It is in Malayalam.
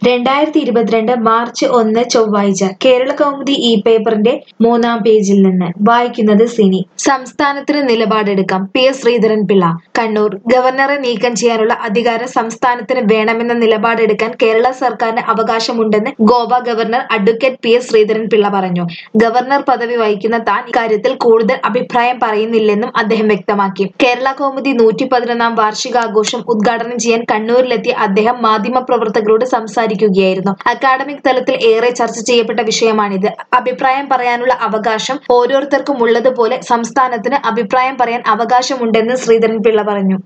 രണ്ടായിരത്തി ഇരുപത്തിരണ്ട് മാർച്ച് ഒന്ന് ചൊവ്വാഴ്ച കേരള കൗമുദി ഈ പേപ്പറിന്റെ മൂന്നാം പേജിൽ നിന്ന് വായിക്കുന്നത് സിനി സംസ്ഥാനത്തിന് നിലപാടെടുക്കാം പി എസ് ശ്രീധരൻ പിള്ള കണ്ണൂർ ഗവർണറെ നീക്കം ചെയ്യാനുള്ള അധികാരം സംസ്ഥാനത്തിന് വേണമെന്ന നിലപാടെടുക്കാൻ കേരള സർക്കാരിന് അവകാശമുണ്ടെന്ന് Goa governor advocate P S Sreedharan Pillai പറഞ്ഞു ഗവർണർ പദവി വഹിക്കുന്ന താൻ ഇക്കാര്യത്തിൽ കൂടുതൽ അഭിപ്രായം പറയുന്നില്ലെന്നും അദ്ദേഹം വ്യക്തമാക്കി കേരള കൗമുദി നൂറ്റി പതിനൊന്നാം വാർഷികാഘോഷം ഉദ്ഘാടനം ചെയ്യാൻ കണ്ണൂരിലെത്തിയ അദ്ദേഹം മാധ്യമപ്രവർത്തകരോട് സംസാരിക്കുകയായിരുന്നു അക്കാഡമിക് തലത്തിൽ ഏറെ ചർച്ച ചെയ്യപ്പെട്ട വിഷയമാണിത് അഭിപ്രായം പറയാനുള്ള അവകാശം ഓരോരുത്തർക്കും ഉള്ളതുപോലെ സംസ്ഥാനത്തിന് അഭിപ്രായം പറയാൻ അവകാശമുണ്ടെന്ന് ശ്രീധരൻ പിള്ള പറഞ്ഞു